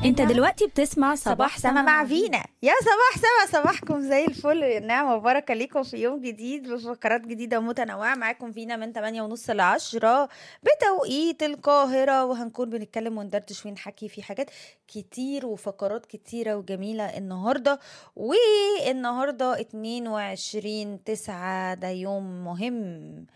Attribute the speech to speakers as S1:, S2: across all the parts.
S1: انت دلوقتي بتسمع
S2: صباح سما مع فينا يا صباح سما صباحكم زي الفل نعمة وبركة ليكم في يوم جديد بفقرات جديدة ومتنوعة معاكم فينا من 8 ونص ل 10 بتوقيت القاهرة وهنكون بنتكلم وندردش ونحكي في حاجات كتير وفقرات كتيرة وجميلة النهاردة والنهاردة 22 9 ده يوم مهم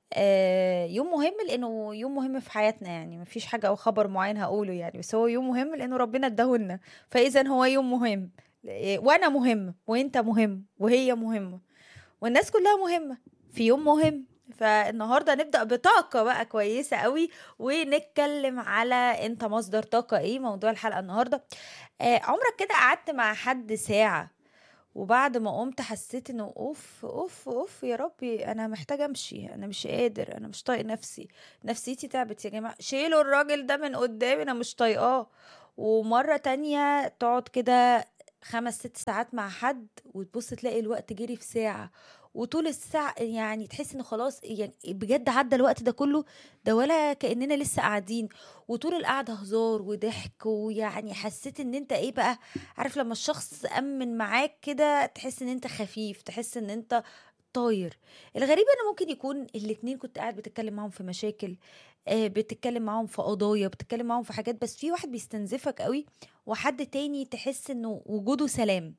S2: آه، يوم مهم لانه يوم مهم في حياتنا يعني مفيش حاجه او خبر معين هقوله يعني بس هو يوم مهم لانه ربنا اداهولنا فاذا هو يوم مهم إيه، وانا مهم وانت مهم وهي مهمه والناس كلها مهمه في يوم مهم فالنهارده نبدا بطاقه بقى كويسه قوي ونتكلم على انت مصدر طاقه ايه موضوع الحلقه النهارده آه عمرك كده قعدت مع حد ساعه وبعد ما قمت حسيت انه اوف اوف اوف يا ربي انا محتاجه امشي انا مش قادر انا مش طايق نفسي نفسيتي تعبت يا جماعه شيلوا الراجل ده من قدامي انا مش طايقاه ومره تانية تقعد كده خمس ست ساعات مع حد وتبص تلاقي الوقت جري في ساعه وطول الساعة يعني تحس انه خلاص يعني بجد عدى الوقت ده كله ده ولا كأننا لسه قاعدين وطول القعدة هزار وضحك ويعني حسيت ان انت ايه بقى عارف لما الشخص أمن معاك كده تحس ان انت خفيف تحس ان انت طاير الغريب انه ممكن يكون الاتنين كنت قاعد بتتكلم معاهم في مشاكل آه، بتتكلم معاهم في قضايا بتتكلم معاهم في حاجات بس في واحد بيستنزفك قوي وحد تاني تحس انه وجوده سلام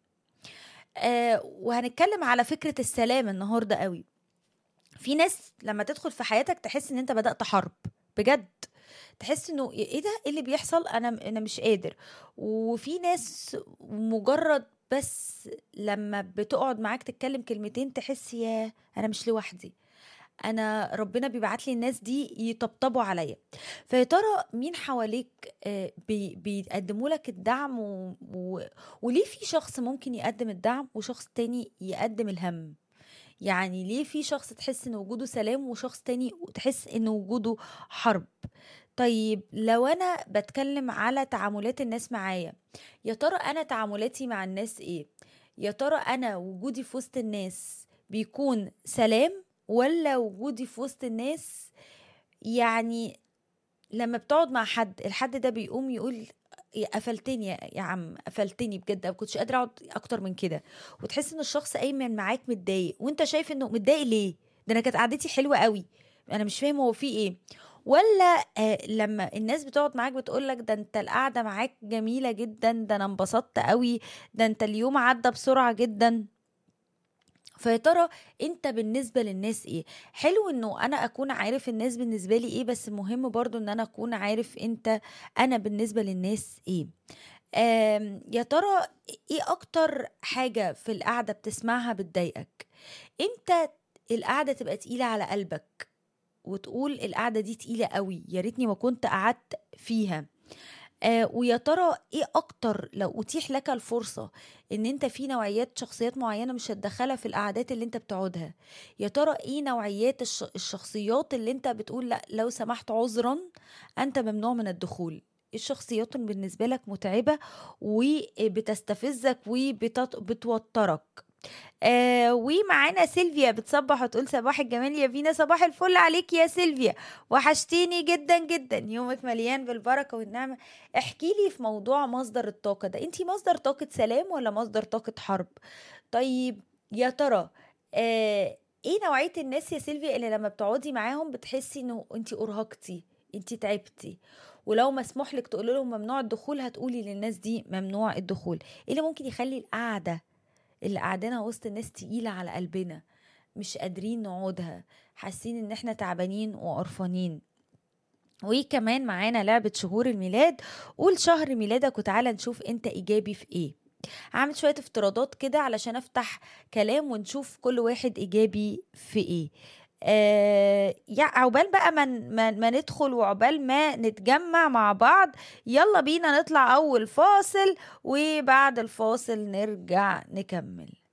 S2: آه وهنتكلم على فكرة السلام النهاردة قوي في ناس لما تدخل في حياتك تحس ان انت بدأت حرب بجد تحس انه ايه ده ايه اللي بيحصل انا انا مش قادر وفي ناس مجرد بس لما بتقعد معاك تتكلم كلمتين تحس يا انا مش لوحدي انا ربنا بيبعت لي الناس دي يطبطبوا عليا فيا ترى مين حواليك آه، بي بيقدموا لك الدعم و... و... وليه في شخص ممكن يقدم الدعم وشخص تاني يقدم الهم يعني ليه في شخص تحس ان وجوده سلام وشخص تاني تحس ان وجوده حرب طيب لو انا بتكلم على تعاملات الناس معايا يا ترى انا تعاملاتي مع الناس ايه يا ترى انا وجودي في وسط الناس بيكون سلام ولا وجودي في وسط الناس يعني لما بتقعد مع حد الحد ده بيقوم يقول يا قفلتني يا يا عم قفلتني بجد ما كنتش قادره اقعد اكتر من كده وتحس ان الشخص قايم معاك متضايق وانت شايف انه متضايق ليه ده انا كانت قعدتي حلوه قوي انا مش فاهم هو في ايه ولا آه لما الناس بتقعد معاك بتقول لك ده انت القعده معاك جميله جدا ده انا انبسطت قوي ده انت اليوم عدى بسرعه جدا فيا ترى انت بالنسبه للناس ايه حلو انه انا اكون عارف الناس بالنسبه لي ايه بس مهم برضو ان انا اكون عارف انت انا بالنسبه للناس ايه آم، يا ترى ايه اكتر حاجه في القعده بتسمعها بتضايقك امتى القعده تبقى تقيله على قلبك وتقول القعده دي تقيله قوي يا ريتني ما كنت قعدت فيها آه ويا ترى ايه اكتر لو اتيح لك الفرصه ان انت في نوعيات شخصيات معينه مش هتدخلها في القعدات اللي انت بتقعدها يا ترى ايه نوعيات الش... الشخصيات اللي انت بتقول لا لو سمحت عذرا انت ممنوع من الدخول إيه الشخصيات اللي بالنسبه لك متعبه وبتستفزك وبتوترك آه ومعانا سيلفيا بتصبح وتقول صباح الجمال يا فينا صباح الفل عليك يا سيلفيا وحشتيني جدا جدا يومك مليان بالبركه والنعمه احكي لي في موضوع مصدر الطاقه ده انتي مصدر طاقه سلام ولا مصدر طاقه حرب طيب يا ترى آه ايه نوعيه الناس يا سيلفيا اللي لما بتقعدي معاهم بتحسي انه انتي ارهقتي انتي تعبتي ولو مسموح لك تقولي لهم ممنوع الدخول هتقولي للناس دي ممنوع الدخول ايه اللي ممكن يخلي القعده اللي قاعدينها وسط الناس تقيلة على قلبنا مش قادرين نقعدها حاسين ان احنا تعبانين وقرفانين وكمان معانا لعبة شهور الميلاد قول شهر ميلادك وتعالى نشوف انت ايجابي في ايه هعمل شوية افتراضات كده علشان افتح كلام ونشوف كل واحد ايجابي في ايه آه يا عقبال بقى ما, ما, ما ندخل وعقبال ما نتجمع مع بعض يلا بينا نطلع اول فاصل وبعد الفاصل نرجع نكمل